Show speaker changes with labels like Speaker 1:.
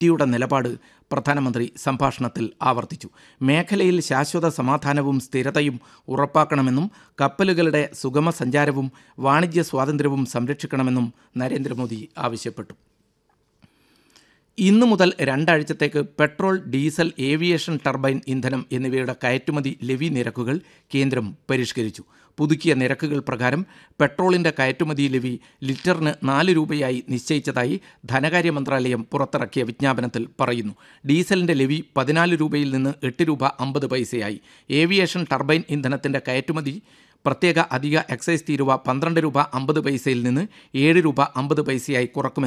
Speaker 1: ഇന്ത്യയുടെ നിലപാട് പ്രധാനമന്ത്രി സംഭാഷണത്തിൽ ആവർത്തിച്ചു മേഖലയിൽ ശാശ്വത സമാധാനവും സ്ഥിരതയും ഉറപ്പാക്കണമെന്നും കപ്പലുകളുടെ സുഗമ സഞ്ചാരവും വാണിജ്യ സ്വാതന്ത്ര്യവും സംരക്ഷിക്കണമെന്നും നരേന്ദ്രമോദി ആവശ്യപ്പെട്ടു ഇന്നു മുതൽ രണ്ടാഴ്ചത്തേക്ക് പെട്രോൾ ഡീസൽ ഏവിയേഷൻ ടർബൈൻ ഇന്ധനം എന്നിവയുടെ കയറ്റുമതി ലെവി നിരക്കുകൾ കേന്ദ്രം പരിഷ്കരിച്ചു പുതുക്കിയ നിരക്കുകൾ പ്രകാരം പെട്രോളിന്റെ കയറ്റുമതി ലെവി ലിറ്ററിന് നാല് രൂപയായി നിശ്ചയിച്ചതായി ധനകാര്യ മന്ത്രാലയം പുറത്തിറക്കിയ വിജ്ഞാപനത്തിൽ പറയുന്നു ഡീസലിന്റെ ലെവി പതിനാല് രൂപയിൽ നിന്ന് എട്ട് രൂപ അമ്പത് പൈസയായി ഏവിയേഷൻ ടർബൈൻ ഇന്ധനത്തിന്റെ കയറ്റുമതി പ്രത്യേക അധിക എക്സൈസ് തീരുവ പന്ത്രണ്ട് രൂപ അമ്പത് പൈസയിൽ നിന്ന് ഏഴ് രൂപ അമ്പത് പൈസയായി കുറക്കുമെന്ന്